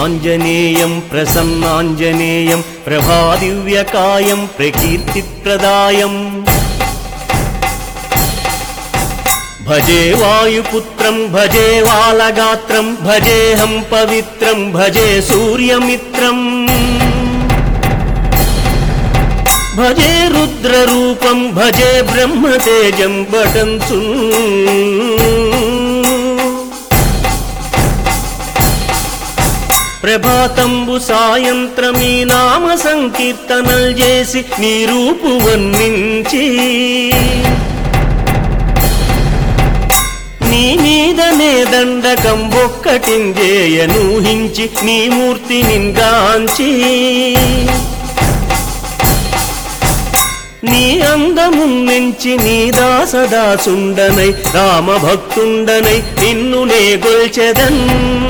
శ్రీయాञ्जनेयं प्रसन्नाञ्जनेयं प्रभादिव्यकायं प्रकीर्तिप्रदायम् भजे वायुपुत्रं भजे वालगात्रं भजेऽहं पवित्रं भजे सूर्यमित्रम् భజే రుద్రరూపం భజే బ్రహ్మతేజం బటంచు ప్రభాతంబు సాయంత్రమీ నామ సంకీర్తనల్ చేసి నీ రూపు వర్ణించి నీ మీదనే దండకం ఒక్కటింజేయనూహించి నీ మూర్తి నింగాంచి నీ అందమున్నించి నీ దాసదాసుండనై రామభక్తుండనై నిన్ను నే గొల్చెదన్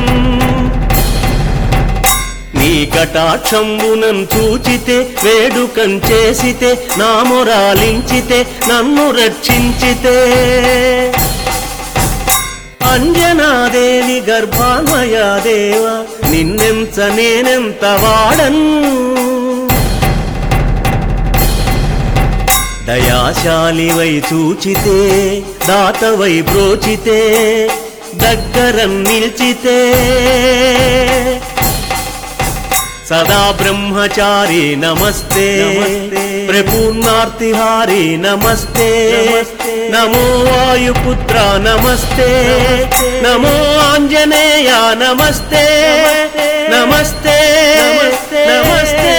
నీ కటాక్షంబునం చూచితే వేడుకం చేసితే నా మొరాలించితే నన్ను రక్షించితే అంజనాదేవి గర్భాన్మయాదేవ నిన్నెంత నేనెంత వాడన్ దయాశాలివై చూచితే దాతవై బ్రోచితే దగ్గర నిల్చితే సదా బ్రహ్మచారి నమస్తే ప్రపూర్ణార్తిహారి నమస్తే నమో వాయుపుత్ర నమస్తే నమో ఆంజనేయ నమస్తే నమస్తే నమస్తే